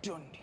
twenty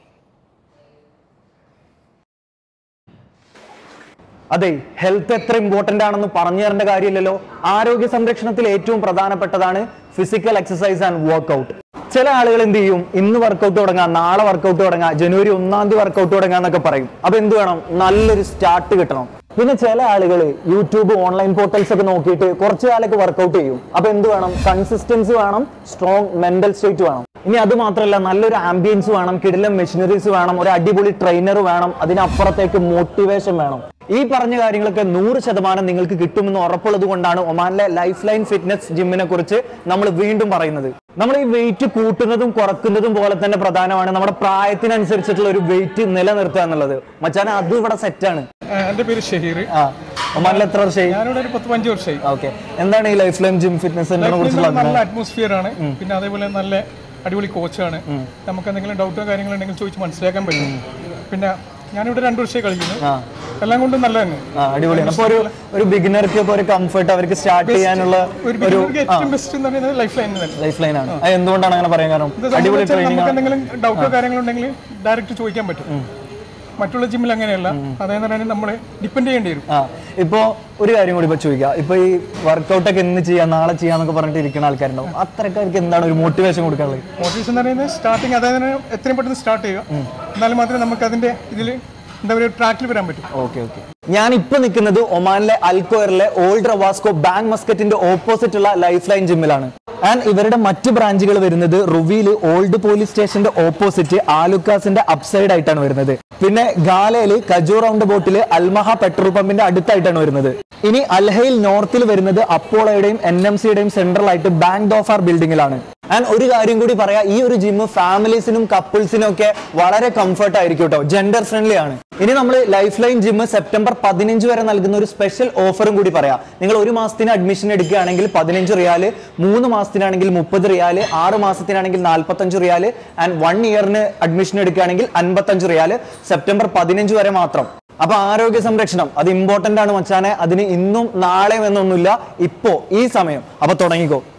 അതെ health എത്ര important ആണെന്ന് പറഞ്ഞു തരേണ്ട കാര്യമില്ലല്ലോ ആരോഗ്യ സംരക്ഷണത്തിൽ ഏറ്റവും പ്രധാനപ്പെട്ടതാണ് ഫിസിക്കൽ എക്സസൈസ് ആൻഡ് വർക്കൗട്ട് ചില ആളുകൾ എന്ത് ചെയ്യും ഇന്ന് വർക്കൗട്ട് തുടങ്ങാം നാളെ വർക്കൗട്ട് തുടങ്ങാം ജനുവരി ഒന്നാം തീയതി വർക്കൗട്ട് തുടങ്ങാം എന്നൊക്കെ പറയും അപ്പൊ എന്ത് വേണം നല്ലൊരു സ്റ്റാർട്ട് കിട്ടണം പിന്നെ ചില ആളുകൾ യൂട്യൂബ് ഓൺലൈൻ പോർട്ടൽസ് ഒക്കെ നോക്കിയിട്ട് കുറച്ച് കാലൊക്കെ വർക്കൗട്ട് ചെയ്യും അപ്പൊ എന്ത് വേണം കൺസിസ്റ്റൻസി വേണം സ്ട്രോങ് മെന്റൽ സ്റ്റേറ്റ് വേണം ഇനി അത് മാത്രമല്ല നല്ലൊരു ആംബിയൻസ് വേണം കിടിലം മെഷീനറീസ് വേണം ഒരു അടിപൊളി ട്രെയിനർ വേണം അതിനപ്പുറത്തേക്ക് മോട്ടിവേഷൻ വേണം ഈ പറഞ്ഞ കാര്യങ്ങളൊക്കെ നൂറ് ശതമാനം നിങ്ങൾക്ക് കിട്ടുമെന്ന് ഉറപ്പുള്ളത് കൊണ്ടാണ് ഒമാനിലെ ലൈഫ് ലൈൻ ഫിറ്റ്നസ് ജിമ്മിനെ കുറിച്ച് നമ്മൾ വീണ്ടും പറയുന്നത് നമ്മൾ ഈ വെയിറ്റ് കൂട്ടുന്നതും കുറക്കുന്നതും പോലെ തന്നെ പ്രധാനമാണ് നമ്മുടെ പ്രായത്തിനനുസരിച്ചിട്ടുള്ള ഒരു വെയിറ്റ് നിലനിർത്തുക എന്നുള്ളത് മച്ചാനെ അതും ഇവിടെ സെറ്റാണ് ആ, എൻ്റെ പേര് ഷഹീർ ആ ഒമാനിൽ എത്ര വർഷമായി ഞാനിവിടെ ഒരു പത്ത് പഞ്ച് വർഷമായി ഓക്കെ എന്താണ് ഈ ലൈഫ് ലൈൻ ജിം ഫിറ്റ്നസ് സെന്ററിനെ കുറിച്ചുള്ള നല്ല അറ്റ്മോസ്ഫിയർ ആണ് പിന്നെ അതേപോലെ നല്ല അടിപൊളി കോച്ചാണ് നമുക്ക് എന്തെങ്കിലും ഡൗട്ടോ കാര്യങ്ങളുണ്ടെങ്കിൽ ചോദിച്ച് മനസ്സിലാക്കാൻ പറ്റും പിന്നെ ഞാനിവിടെ രണ്ടു വർഷമായി കളിക്കുന്നു ആ എല്ലാം കൊണ്ടും നല്ല തന്നെ ആ അടിപൊളിയാണ് അപ്പൊ ഒരു ഒരു ബിഗിനർക്ക് ഇപ്പൊ ഒരു കംഫർട്ട് അവർക്ക് സ്റ്റാർട്ട് ചെയ്യാനുള്ള ഒരു ബിഗിനർക്ക് ഏറ്റവും ബെസ്റ്റ് എന്ന് പറയുന്നത് ലൈഫ് ലൈൻ തന്നെ ലൈഫ് ലൈൻ ആണ് അത് എന്തുകൊണ്ടാണ് അങ്ങനെ പറയാൻ കാരണം ഇത് അടിപൊളി സംബന്ധിച്ചാൽ ട്രെയിനിങ് നമുക്ക് എന്തെങ്കിലും ഡൗട്ടോ കാര്യങ്ങളുണ്ടെങ്കിൽ ഡയറക്റ്റ് ചോദിക്കാൻ പറ്റും മറ്റുള്ള ജിമ്മിൽ അങ്ങനെയല്ല അതായത് പറഞ്ഞാൽ നമ്മൾ ഡിപ്പെൻഡ് ചെയ്യേണ്ടി വരും ആ ഇപ്പോ ഒരു കാര്യം കൂടി ഇപ്പൊ ചോദിക്കാം ഇപ്പൊ ഈ വർക്കൗട്ട് ഒക്കെ ഇന്ന് ചെയ്യാം നാളെ ചെയ്യാന്നൊക്കെ പറഞ്ഞിട്ട് ഇരിക്കുന്ന ആൾക്കാരുണ്ടാവും അത്രക്കാർക്ക് എന്താണ് ഒരു മോട്ടിവേഷൻ കൊടുക്കാനുള്ളത് മോട്ടിവേഷൻ എന്ന് പറയുന്നത് സ്റ്റാർട്ടിങ് അതായത് എത്രയും പെട്ടെന്ന് സ്റ്റാർട്ട് ചെയ്യുക എന്നാൽ മാത്രമേ നമുക്ക് അതിന്റെ ഇതിൽ എന്താ പറയുക ട്രാക്കിൽ വരാൻ പറ്റും ഓക്കെ ഓക്കെ ഞാൻ ഇപ്പൊ നിൽക്കുന്നത് ഒമാനിലെ അൽക്കോയറിലെ ഓൾഡ് റവാസ്കോ ബാങ്ക് മസ്കറ്റിന്റെ ഓപ്പോസിറ്റ് ഉള്ള ലൈഫ് ലൈൻ ജിമ്മിലാണ് ആൻഡ് ഇവരുടെ മറ്റ് ബ്രാഞ്ചുകൾ വരുന്നത് റുവിയിൽ ഓൾഡ് പോലീസ് സ്റ്റേഷന്റെ ഓപ്പോസിറ്റ് ആലുക്കാസിന്റെ അപ്സൈഡ് ആയിട്ടാണ് വരുന്നത് പിന്നെ ഗാലയില് കജൂർ റൗണ്ട് ബോട്ടില് അൽമഹ പെട്രോൾ പമ്പിന്റെ അടുത്തായിട്ടാണ് വരുന്നത് ഇനി അൽഹയിൽ നോർത്തിൽ വരുന്നത് അപ്പോളോയുടെയും എൻ എം സിയുടെയും സെൻട്രൽ ആയിട്ട് ബാങ്ക് ഡോഫാർ ബിൽഡിംഗിലാണ് ആൻഡ് ഒരു കാര്യം കൂടി പറയാം ഈ ഒരു ജിമ്മ് ഫാമിലീസിനും കപ്പിൾസിനും ഒക്കെ വളരെ കംഫർട്ട് ആയിരിക്കും കേട്ടോ ജെൻഡർ ഫ്രണ്ട്ലി ആണ് ഇനി നമ്മൾ ലൈഫ് ലൈൻ ജിമ്മ് സെപ്റ്റംബർ പതിനഞ്ച് വരെ നൽകുന്ന ഒരു സ്പെഷ്യൽ ഓഫറും കൂടി പറയാം നിങ്ങൾ ഒരു മാസത്തിന് അഡ്മിഷൻ എടുക്കുകയാണെങ്കിൽ പതിനഞ്ച് റിയാല് മൂന്ന് മാസത്തിനാണെങ്കിൽ മുപ്പത് റിയാല് ആറ് മാസത്തിനാണെങ്കിൽ നാൽപ്പത്തഞ്ച് റിയാല് ആൻഡ് വൺ ഇയറിന് അഡ്മിഷൻ എടുക്കുകയാണെങ്കിൽ അൻപത്തഞ്ച് റിയാല് സെപ്റ്റംബർ പതിനഞ്ച് വരെ മാത്രം അപ്പൊ ആരോഗ്യ സംരക്ഷണം അത് ഇമ്പോർട്ടന്റ് ആണ് മച്ചാനെ അതിന് ഇന്നും നാളെയും എന്നൊന്നുമില്ല ഇപ്പോ ഈ സമയം അപ്പൊ തുടങ്ങിക്കോ